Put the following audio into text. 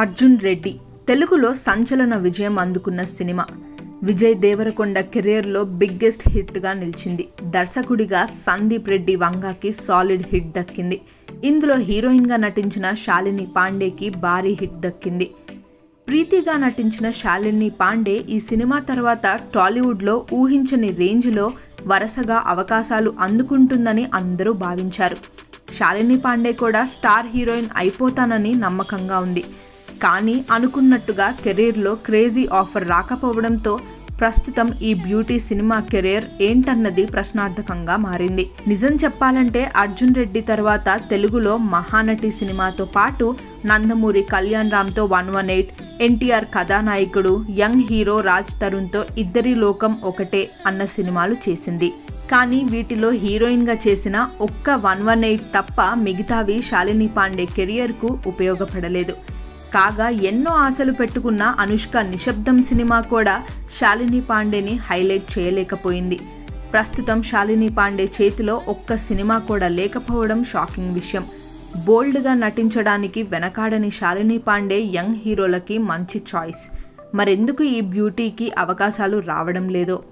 అర్జున్ రెడ్డి తెలుగులో సంచలన విజయం అందుకున్న సినిమా విజయ్ దేవరకొండ కెరీర్లో బిగ్గెస్ట్ హిట్గా నిలిచింది దర్శకుడిగా సందీప్ రెడ్డి వంగాకి సాలిడ్ హిట్ దక్కింది ఇందులో హీరోయిన్గా నటించిన శాలిని పాండేకి భారీ హిట్ దక్కింది ప్రీతిగా నటించిన శాలిని పాండే ఈ సినిమా తర్వాత టాలీవుడ్లో ఊహించని రేంజ్లో వరుసగా అవకాశాలు అందుకుంటుందని అందరూ భావించారు శాలిని పాండే కూడా స్టార్ హీరోయిన్ అయిపోతానని నమ్మకంగా ఉంది కానీ అనుకున్నట్టుగా కెరీర్లో క్రేజీ ఆఫర్ రాకపోవడంతో ప్రస్తుతం ఈ బ్యూటీ సినిమా కెరీర్ ఏంటన్నది ప్రశ్నార్థకంగా మారింది నిజం చెప్పాలంటే అర్జున్ రెడ్డి తర్వాత తెలుగులో మహానటి సినిమాతో పాటు నందమూరి కళ్యాణ్ రామ్తో one one eight NTR Kathanayakudu young hero Raj తరుణ్తో ఇద్దరి లోకం ఒకటే అన్న సినిమాలు చేసింది కానీ వీటిలో హీరోయిన్గా చేసిన ఒక్క వన్ వన్ ఎయిట్ తప్ప మిగతావి శాలిని పాండే కెరియర్కు ఉపయోగపడలేదు కాగా ఎన్నో ఆశలు పెట్టుకున్న అనుష్క నిశ్శబ్దం సినిమా కూడా శాలిని పాండేని హైలైట్ చేయలేకపోయింది ప్రస్తుతం శాలిని పాండే చేతిలో ఒక్క సినిమా కూడా లేకపోవడం షాకింగ్ విషయం బోల్డ్గా నటించడానికి వెనకాడని శాలిని పాండే యంగ్ హీరోలకి మంచి చాయిస్ మరెందుకు ఈ బ్యూటీకి అవకాశాలు రావడం లేదో